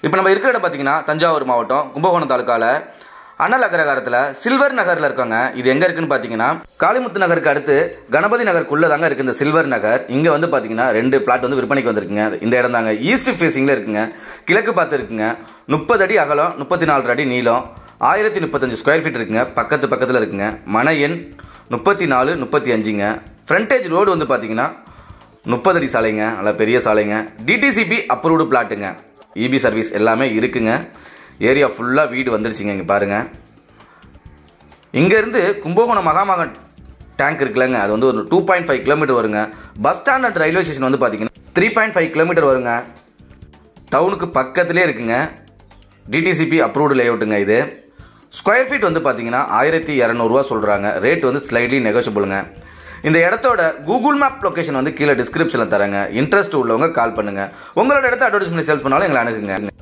இப்போ நம்ம இருக்கிற இடம் பார்த்தீங்கன்னா தஞ்சாவூர் மாவட்டம் கும்பகோணம் தாலுக்காவில் அண்ணல் அக்ரகாரத்தில் சில்வர் நகரில் இருக்காங்க இது எங்கே இருக்குன்னு பார்த்தீங்கன்னா காளிமுத்து நகருக்கு அடுத்து கணபதி நகருக்குள்ளே தாங்க இருக்குது இந்த சில்வர் நகர் இங்கே வந்து பார்த்தீங்கன்னா ரெண்டு பிளாட் வந்து விற்பனைக்கு வந்திருக்குங்க இந்த இடம் தாங்க ஈஸ்ட் ஃபேஸிங்கில் இருக்குங்க கிழக்கு பார்த்து இருக்குங்க முப்பது அடி அகலம் முப்பத்தி நாலு அடி நீளம் ஆயிரத்தி முப்பத்தஞ்சு ஸ்கொயர் ஃபீட் இருக்குங்க பக்கத்து பக்கத்தில் இருக்குங்க மன எண் முப்பத்தி நாலு முப்பத்தி அஞ்சுங்க ஃப்ரண்டேஜ் ரோடு வந்து பார்த்தீங்கன்னா முப்பது அடி சாலைங்க நல்லா பெரிய சாலைங்க டிடிசிபி அப்ரூவ்டு பிளாட்டுங்க இபி சர்வீஸ் எல்லாமே இருக்குங்க ஏரியா ஃபுல்லாக வீடு வந்துருச்சுங்க இங்கே பாருங்கள் இங்கேருந்து கும்பகோணம் மகாமகன் டேங்க் இருக்குல்லங்க அது வந்து ஒரு டூ பாயிண்ட் ஃபைவ் கிலோமீட்டர் வருங்க bus stand and railway station வந்து பார்த்தீங்கன்னா த்ரீ பாயிண்ட் ஃபைவ் கிலோமீட்டர் வருங்க டவுனுக்கு பக்கத்துலேயே இருக்குங்க டிடிசிபி அப்ரூவ்டு லேஅவுட்டுங்க இது ஸ்கொயர் ஃபீட் வந்து பார்த்தீங்கன்னா ஆயிரத்தி இரநூறுவா சொல்கிறாங்க ரேட் வந்து ஸ்லைட்லி நெகோஷியபிளுங்க இந்த இடத்தோட கூகுள் மேப் லொகேஷன் வந்து கீழே டிஸ்கிரிப்ஷனில் தரேங்க இன்ட்ரெஸ்ட் உள்ளவங்க கால் பண்ணுங்கள் உங்களோட இடத்த அட்வர்டைஸ் பண்ணி சேல்ஸ் பண்ணாலும் எங்களை அணுகுங்க